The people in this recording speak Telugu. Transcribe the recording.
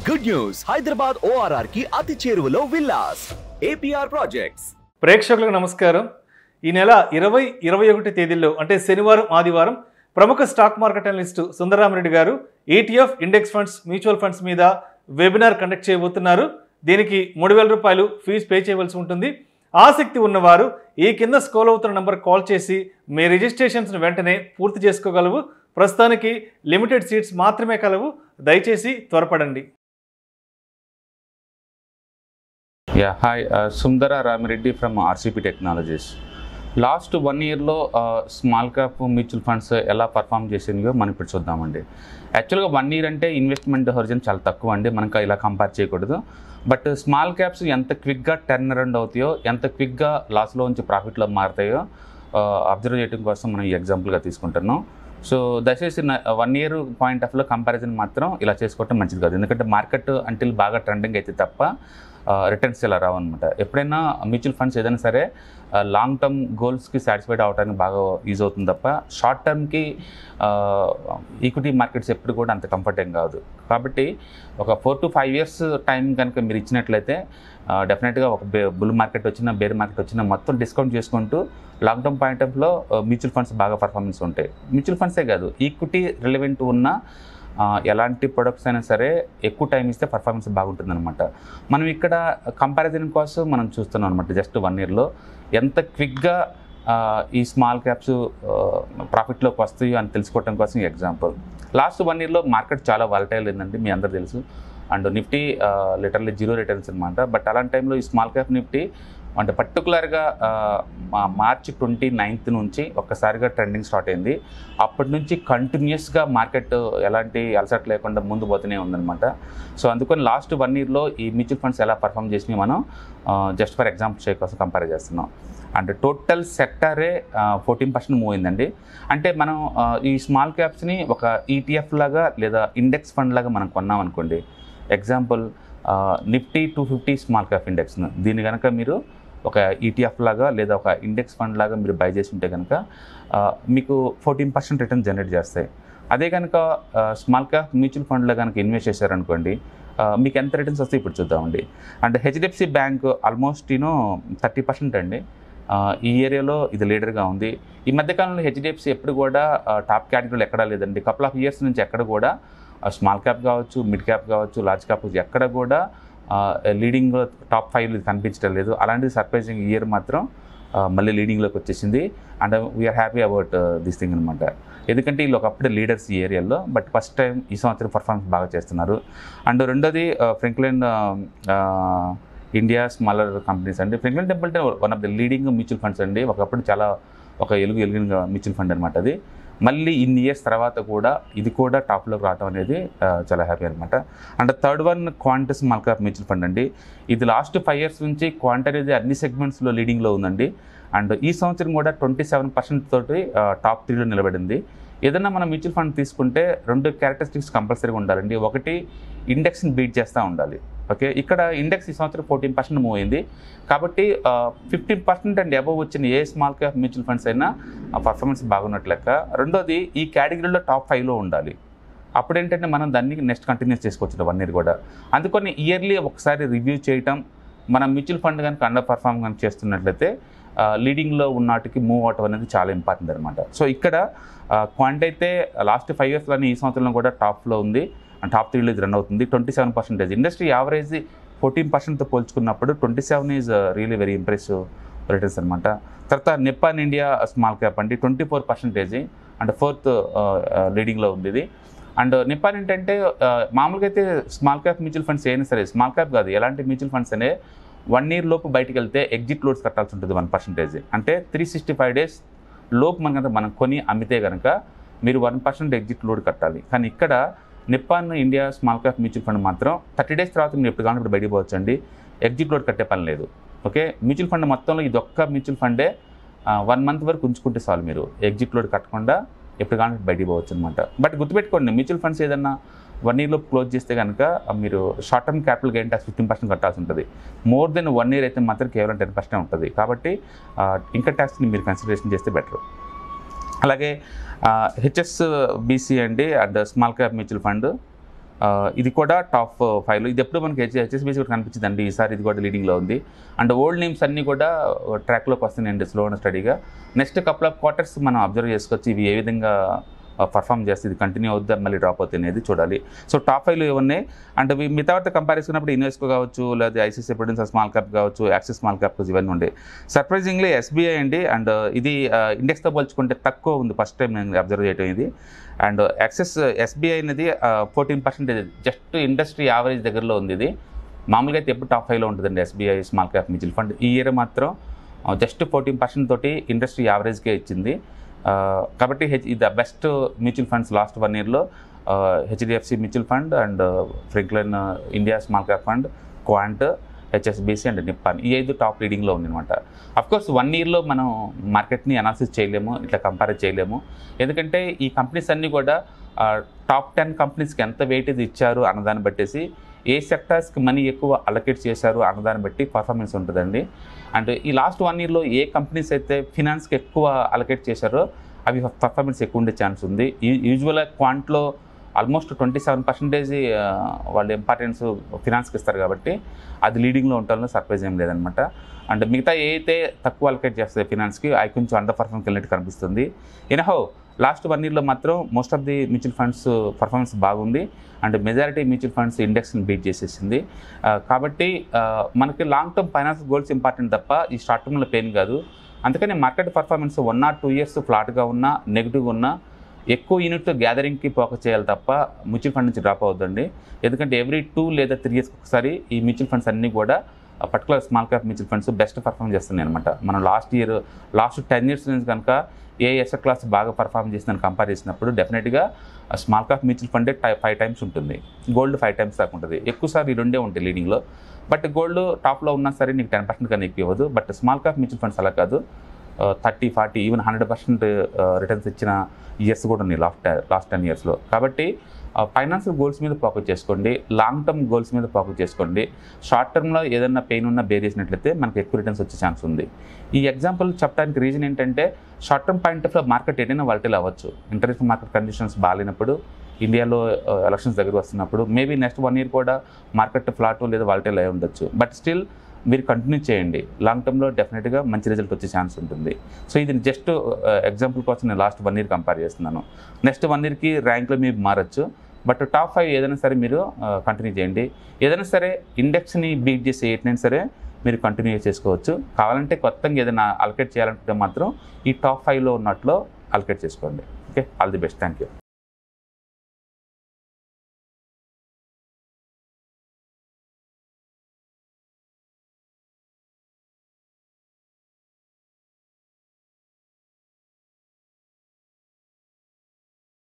గుడ్ న్యూస్ హైదరాబాద్ ఓఆర్ఆర్ కి అతి చేరువలో విల్లాస్ ఏపీఆర్ ప్రాజెక్ట్స్ ప్రేక్షకులకు నమస్కారం ఈ నెల ఇరవై ఇరవై ఒకటి తేదీల్లో అంటే శనివారం ఆదివారం ప్రముఖ stock market analyst Sundararamareddy garu ETF index funds mutual funds మీద వెబినార్ కండక్ట్ చేయబోతున్నారు దీనికి మూడు వేల రూపాయలు ఫీజు పే చేయవలసి ఉంటుంది ఆసక్తి ఉన్నవారు ఈ కింద స్కోల్ అవుతున్న నంబర్ కాల్ చేసి మీ రిజిస్ట్రేషన్స్ను వెంటనే పూర్తి చేసుకోగలవు ప్రస్తుతానికి లిమిటెడ్ సీట్స్ మాత్రమే కలవు దయచేసి త్వరపడండి yeah hi Sundara Ramireddy from RCP technologies last one ఇయర్లో స్మాల్ క్యాప్ మ్యూచువల్ ఫండ్స్ ఎలా పర్ఫామ్ చేసినాయో మనం ఇప్పుడు చూద్దామండి యాక్చువల్గా వన్ ఇయర్ అంటే ఇన్వెస్ట్మెంట్ హొరిజన్ చాలా తక్కువ అండి మనకు ఇలా కంపేర్ చేయకూడదు బట్ స్మాల్ క్యాప్స్ ఎంత క్విక్గా టర్న్ అరౌండ్ అవుతాయో ఎంత క్విక్గా లాస్లో నుంచి ప్రాఫిట్లో మారుతాయో అబ్జర్వ్ చేయడం కోసం మనం ఈ ఎగ్జాంపుల్గా తీసుకుంటున్నాం సో దయచేసి వన్ ఇయర్ పాయింట్ ఆఫ్లో కంపారిజన్ మాత్రం ఇలా చేసుకోవటం మంచిది కాదు ఎందుకంటే మార్కెట్ అంటిల్ బాగా ట్రెండింగ్ అయితే తప్ప రిటర్న్స్ ఇలా రావన్నమాట ఎప్పుడైనా మ్యూచువల్ ఫండ్స్ ఏదైనా సరే లాంగ్ టర్మ్ గోల్స్కి సాటిస్ఫైడ్ అవడానికి బాగా యూజ్ అవుతుంది తప్ప షార్ట్ టర్మ్కి ఈక్విటీ మార్కెట్స్ ఎప్పుడు కూడా అంత కంఫర్ట్ ఏం కాదు కాబట్టి ఒక four to five years time కనుక మీరు ఇచ్చినట్లయితే డెఫినెట్గా ఒక బే బుల్ మార్కెట్ వచ్చినా బేర్ మార్కెట్ వచ్చినా మొత్తం డిస్కౌంట్ చేసుకుంటూ లాంగ్ టర్మ్ పాయింట్ ఆఫ్లో మ్యూచువల్ ఫండ్స్ బాగా పర్ఫార్మెన్స్ ఉంటాయి మ్యూచువల్ ఫండ్సే కాదు ఈక్విటీ రిలవెంట్ ఉన్న ఆ, ఎలాంటి ప్రొడక్ట్స్ అయినా సరే ఎక్కువ టైం ఇస్తే పర్ఫార్మెన్స్ బాగుంటుంది అనమాట మనం ఇక్కడ కంపారిజన్ కోసం మనం చూస్తున్నాం అనమాట జస్ట్ వన్ ఇయర్లో ఎంత క్విక్గా ఈ స్మాల్ క్యాప్స్ ప్రాఫిట్లోకి వస్తాయో అని తెలుసుకోవడం కోసం ఈ ఎగ్జాంపుల్ లాస్ట్ వన్ ఇయర్లో మార్కెట్ చాలా వాలటైల్ అయిందండి మీ అందరు తెలుసు and Nifty literally zero returns అనమాట బట్ అలాంటి టైంలో ఈ స్మాల్ క్యాప్ నిఫ్టీ అంటే పర్టికులర్గా మార్చ్ ట్వంటీ నైన్త్ నుంచి ఒక్కసారిగా ట్రెండింగ్ స్టార్ట్ అయింది అప్పటి నుంచి కంటిన్యూస్గా మార్కెట్ ఎలాంటి అలసట్ లేకుండా ముందు పోతూనే ఉందన్నమాట సో అందుకని లాస్ట్ వన్ ఇయర్లో ఈ మ్యూచువల్ ఫండ్స్ ఎలా పర్ఫామ్ చేసినాయి మనం జస్ట్ ఫర్ ఎగ్జాంపుల్ షేర్ కోసం కంపేర్ చేస్తున్నాం అండ్ టోటల్ సెక్టరే ఫోర్టీన్ పర్సెంట్ మూవ్ అయిందండి అంటే మనం ఆ, ఈ స్మాల్ క్యాప్స్ని ఒక ఈటీఎఫ్ లాగా లేదా ఇండెక్స్ ఫండ్ లాగా మనం కొన్నాం అనుకోండి example Nifty two fifty small cap index దీన్ని కనుక మీరు ఒక ఈటీఎఫ్ లాగా లేదా ఒక ఇండెక్స్ ఫండ్ లాగా మీరు బై చేసి ఉంటే కనుక ఆ, మీకు ఫోర్టీన్ పర్సెంట్ రిటర్న్ జనరేట్ చేస్తాయి అదే కనుక స్మాల్ క్యాప్ మ్యూచువల్ ఫండ్లో కనుక ఇన్వెస్ట్ చేశారనుకోండి ఆ, మీకు ఎంత రిటర్న్స్ వస్తాయి ఇప్పుడు చూద్దామండి and HDFC bank almost you know thirty percent అండి ఆ, ఈ ఏరియాలో ఇది లీడర్గా ఉంది ఈ మధ్యకాలంలో హెచ్డిఎఫ్సి ఎప్పుడు కూడా ఆ, టాప్ కేటగిరీలో ఎక్కడా లేదండి కపుల్ ఆఫ్ ఇయర్స్ నుంచి ఎక్కడ కూడా ఆ, స్మాల్ క్యాప్ కావచ్చు మిడ్ క్యాప్ కావచ్చు లార్జ్ క్యాప్ కావచ్చు ఎక్కడ కూడా ఆ, లీడింగ్ టాప్ ఫైవ్ కనిపించడం లేదు అలాంటిది సర్ప్రైజింగ్ ఇయర్ మాత్రం ఆ, మళ్ళీ లీడింగ్లోకి వచ్చేసింది and we're happy about this thing అనమాట ఎందుకంటే వీళ్ళు ఒకప్పుడు లీడర్స్ ఈ ఏరియాలో బట్ ఫస్ట్ టైం ఈ సంవత్సరం పర్ఫార్మెన్స్ బాగా చేస్తున్నారు అండ్ రెండోది ఫ్రింక్లిన్ ఇండియా స్మాలర్ కంపెనీస్ అండి Franklin Templeton one of the leading mutual funds అండి ఒకప్పుడు చాలా ఒక ఎలుగు ఎలుగున మ్యూచువల్ ఫండ్ అనమాట అది మళ్ళీ ఇన్ని ఇయర్స్ తర్వాత కూడా ఇది కూడా టాప్లోకి రావడం అనేది ఆ, చాలా హ్యాపీ అనమాట and third one quant small cap mutual fund అండి ఇది లాస్ట్ ఫైవ్ ఇయర్స్ నుంచి క్వాంట్ అనేది అన్ని సెగ్మెంట్స్లో లీడింగ్లో ఉందండి అండ్ ఈ సంవత్సరం కూడా ట్వంటీ సెవెన్ పర్సెంట్ తోటి ఆ, టాప్ త్రీలో నిలబడింది ఏదైనా మనం మ్యూచువల్ ఫండ్ తీసుకుంటే రెండు క్యారెక్టరిస్టిక్స్ కంపల్సరీగా ఉండాలండి ఒకటి ఇండెక్స్ని బీట్ చేస్తూ ఉండాలి ఓకే ఇక్కడ ఇండెక్స్ ఈ సంవత్సరం ఫోర్టీన్ పర్సెంట్ మూవ్ అయింది కాబట్టి ఫిఫ్టీన్ పర్సెంట్ అండ్ అబవ్ వచ్చిన ఏ స్మాల్ క్యాప్ మ్యూచువల్ ఫండ్స్ అయినా పర్ఫార్మెన్స్ బాగున్నట్లు లెక్క రెండోది ఈ కేటగిరీలో టాప్ ఫైవ్లో ఉండాలి అప్పుడు ఏంటంటే మనం దాన్ని నెక్స్ట్ కంటిన్యూస్ చేసుకోవచ్చు వన్ ఇయర్ కూడా అందుకని ఇయర్లీ ఒకసారి రివ్యూ చేయటం మన మ్యూచువల్ ఫండ్ కనుక అండర్ పర్ఫార్మ్ కనుక చేస్తున్నట్లయితే లీడింగ్లో ఉన్నటికి మూవ్ అవటం అనేది చాలా ఇంపార్టెంట్ అనమాట సో ఇక్కడ క్వాంట్ అయితే లాస్ట్ ఫైవ్ ఇయర్స్లోని ఈ సంవత్సరంలో కూడా టాప్లో ఉంది అండ్ టాప్ త్రీలో ఇది రన్ అవుతుంది twenty seven percentage industry average fourteen పర్సెంట్తో పోల్చుకున్నప్పుడు twenty seven is really very impressive returns అనమాట తర్వాత నిప్పాన్ ఇండియా స్మాల్ క్యాప్ అండి twenty four percentage and fourth లీడింగ్లో ఉంది ఇది అండ్ నిప్పాన్ ఏంటంటే ఆ, మామూలుగా అయితే స్మాల్ క్యాప్ మ్యూచువల్ ఫండ్స్ అయినా సరే స్మాల్ క్యాప్ కాదు ఎలాంటి మ్యూచువల్ ఫండ్స్ అనే వన్ ఇయర్ లోపు బయటికి వెళ్తే ఎగ్జిట్ లోడ్స్ కట్టాల్సి ఉంటుంది వన్ పర్సెంటేజ్ అంటే త్రీ సిక్స్టీ ఫైవ్ డేస్ లోపు మనకంత మనం కొని అమ్మితే కనుక మీరు వన్ పర్సెంట్ ఎగ్జిట్ లోడ్ కట్టాలి కానీ ఇక్కడ Nippon India small cap mutual fund మాత్రం థర్టీ డేస్ తర్వాత మీరు ఎప్పుడు కానీ ఇప్పుడు బయటికి పోవచ్చు అండి ఎగ్జిట్ లోడ్ కట్టే పని లేదు ఓకే మ్యూచువల్ ఫండ్ మొత్తంలో ఇది ఒక్క మ్యూచువల్ ఫండే వన్ మంత్ వరకు ఉంచుకుంటే చాలు మీరు ఎగ్జిట్ లోడ్ కట్టకుండా ఎప్పుడు కానీ బయటికి పోవచ్చు అనమాట బట్ గుర్తుపెట్టుకోండి మ్యూచువల్ ఫండ్స్ ఏదన్నా వన్ ఇయర్లో క్లోజ్ చేస్తే కనుక మీరు short term capital gain tax fifteen percent కట్టాల్సి ఉంటుంది మోర్ దెన్ వన్ ఇయర్ అయితే మాత్రం కేవలం టెన్ పర్సెంట్ ఉంటుంది కాబట్టి ఇన్కమ్ ట్యాక్స్ని మీరు కన్సిడరేషన్ చేస్తే బెటర్ అలాగే హెచ్ఎస్బిసి అండి and small cap mutual fund ఆ, ఇది కూడా టాప్ ఫైవ్లో ఇది ఎప్పుడు మనకి హెచ్ హెచ్ఎస్బీసీ కూడా కనిపించింది అండి ఈసారి ఇది కూడా లీడింగ్లో ఉంది అండ్ ఓల్డ్ నేమ్స్ అన్నీ కూడా ట్రాక్లోకి వస్తున్నాయండి స్లో అండ్ స్టడీగా నెక్స్ట్ కపుల్ ఆఫ్ క్వార్టర్స్ మనం అబ్జర్వ్ చేసుకోవచ్చు ఇవి ఏ విధంగా పర్ఫామ్ చేస్తే ఇది కంటిన్యూ అవుద్దా మళ్ళీ డ్రాప్ అవుతుంది అనేది చూడాలి సో టాప్ ఫైవ్లో ఇవన్నీ అండ్ ఇవి మిగతా వాటితో కంపేర్ చేసుకున్నప్పుడు ఇన్వెస్కో కావచ్చు లేదా ఐసీసీ ప్రొడెన్స్ స్మాల్ క్యాప్ కావచ్చు యాక్సిస్ స్మాల్ క్యాప్ ఇవన్నీ ఉండే సర్ప్రైజింగ్లీ ఎస్బీఐ అండి అండ్ ఇది ఇండెక్స్తో పోల్చుకుంటే తక్కువ ఉంది ఫస్ట్ టైం నేను అబ్జర్వ్ చేయడం ఇది అండ్ యాక్సెస్ ఎస్బీఐ అనేది fourteen percentage just industry average దగ్గరలో ఉంది ఇది మామూలుగా అయితే ఎప్పుడు టాప్ ఫైవ్లో ఉంటుందండి SBI small cap mutual fund ఈ ఇయర్ మాత్రం జస్ట్ ఫోర్టీన్ పర్సెంట్ తోటి ఇండస్ట్రీ యావరేజ్కే ఇచ్చింది ఆ, కాబట్టి హెచ్ ఇది the best mutual funds last one ఇయర్లో HDFC mutual fund and Franklin India small cap fund quant HSBC and Nippon ఈ ఐదు టాప్ లీడింగ్లో ఉందన్నమాట కోర్స్ వన్ ఇయర్లో మనం మార్కెట్ని అనాలిసిస్ చేయలేము ఇట్లా కంపేర్ చేయలేము ఎందుకంటే ఈ కంపెనీస్ అన్నీ కూడా టాప్ టెన్ కంపెనీస్కి ఎంత వెయిటేజ్ ఇచ్చారు అన్నదాన్ని బట్టేసి ఏ సెక్టార్స్కి మనీ ఎక్కువ అలొకేట్ చేశారు అన్నదాన్ని బట్టి పర్ఫార్మెన్స్ ఉంటుందండి అండ్ ఈ లాస్ట్ వన్ ఇయర్లో ఏ కంపెనీస్ అయితే ఫినాన్స్కి ఎక్కువ అలొకేట్ చేశారో అవి పర్ఫార్మెన్స్ ఎక్కువ ఉండే ఛాన్స్ ఉంది యూజువల్గా క్వాంట్లో ఆల్మోస్ట్ ట్వంటీ సెవెన్ పర్సెంటేజ్ వాళ్ళు ఇంపార్టెన్స్ ఫినాన్స్కి ఇస్తారు కాబట్టి అది లీడింగ్లో ఉండటంలో సర్ప్రైజ్ ఏం లేదనమాట అండ్ మిగతా ఏ అయితే తక్కువ అలొకేట్ చేస్తాయి ఫినాన్స్కి అవి కొంచెం అండర్ పర్ఫార్మ్ వెళ్ళినట్టు కనిపిస్తుంది ఎనహో లాస్ట్ వన్ ఇయర్లో మాత్రం most of the mutual funds performance బాగుంది అండ్ మెజారిటీ మ్యూచువల్ ఫండ్స్ ఇండెక్స్ని బీట్ చేసేసింది ఆ, కాబట్టి ఆ, మనకి long term finance goals important తప్ప ఈ షార్ట్ టర్మ్లో పెయిన్ కాదు అందుకని market performance one or two years ఫ్లాట్గా ఉన్నా నెగిటివ్గా ఉన్నా ఎక్కువ యూనిట్ గ్యాదరింగ్కి ఫోకస్ చేయాలి తప్ప మ్యూచువల్ ఫండ్ నుంచి డ్రాప్ అవుతుంది ఎందుకంటే ఎవ్రీ టూ లేదా త్రీ ఇయర్స్కి ఒకసారి ఈ మ్యూచువల్ ఫండ్స్ అన్నీ కూడా particular small cap mutual funds best perform చేస్తున్నాయి అనమాట మనం last year last ten years నుంచి కనుక ఏ ఎస్ఎట్ క్లాస్ బాగా పర్ఫామ్ చేసిందని కంపేర్ చేసినప్పుడు డెఫినెట్గా స్మాల్ క్యాప్ మ్యూచువల్ ఫండే టై ఫైవ్ టైమ్స్ ఉంటుంది గోల్డ్ ఫైవ్ టైమ్స్ దాకా ఉంటుంది ఎక్కువసార్లు ఈ రెండే ఉంటాయి లీడింగ్లో బట్ గోల్డ్ టాప్లో ఉన్నా సరే నీకు టెన్ పర్సెంట్ కన్నా ఎక్కువ ఇవ్వదు but small cap mutual funds అలా కాదు thirty forty even hundred percent returns ఇచ్చిన ఇయర్స్ కూడా ఉన్నాయి లాస్ట్ లాస్ట్ టెన్ ఇయర్స్లో కాబట్టి ఫైనాన్షియల్ గోల్స్ మీద ఫోకస్ చేసుకోండి లాంగ్ టర్మ్ గోల్స్ మీద ఫోకస్ చేసుకోండి షార్ట్ టర్మ్లో ఏదైనా పెయిన్ ఉన్నా బేర్ చేసినట్లయితే మనకి ఎక్కువ రిటర్న్స్ వచ్చే ఛాన్స్ ఉంది ఈ ఎగ్జాంపుల్ చెప్పడానికి రీజన్ ఏంటంటే short term point of market ఏదైనా వాలిటైల్ అవ్వచ్చు ఇంటర్నేషనల్ మార్కెట్ కండిషన్స్ బాగాలేనప్పుడు ఇండియాలో ఎలక్షన్స్ దగ్గర వస్తున్నప్పుడు మేబీ నెక్స్ట్ వన్ ఇయర్ కూడా మార్కెట్ ఫ్లాట్ లేదా వాలిటైల్ అయి ఉండొచ్చు బట్ స్టిల్ మీరు కంటిన్యూ చేయండి లాంగ్ టర్మ్లో డెఫినెట్గా మంచి రిజల్ట్ వచ్చే ఛాన్స్ ఉంటుంది సో ఇది జస్ట్ ఎగ్జాంపుల్ కోసం నేను లాస్ట్ వన్ ఇయర్ కంపేర్ చేస్తున్నాను నెక్స్ట్ వన్ ఇయర్కి ర్యాంక్లో మీరు మారచ్చు బట్ టాప్ ఫైవ్ ఏదైనా సరే మీరు కంటిన్యూ చేయండి ఏదైనా సరే ఇండెక్స్ని బీట్ చేసి ఎయిట్నైనా సరే మీరు కంటిన్యూ చేసుకోవచ్చు కావాలంటే కొత్తగా ఏదైనా అలకేట్ చేయాలనుకుంటే మాత్రం ఈ టాప్ ఫైవ్లో ఉన్నట్లో అలకేట్ చేసుకోండి okay all the best thank you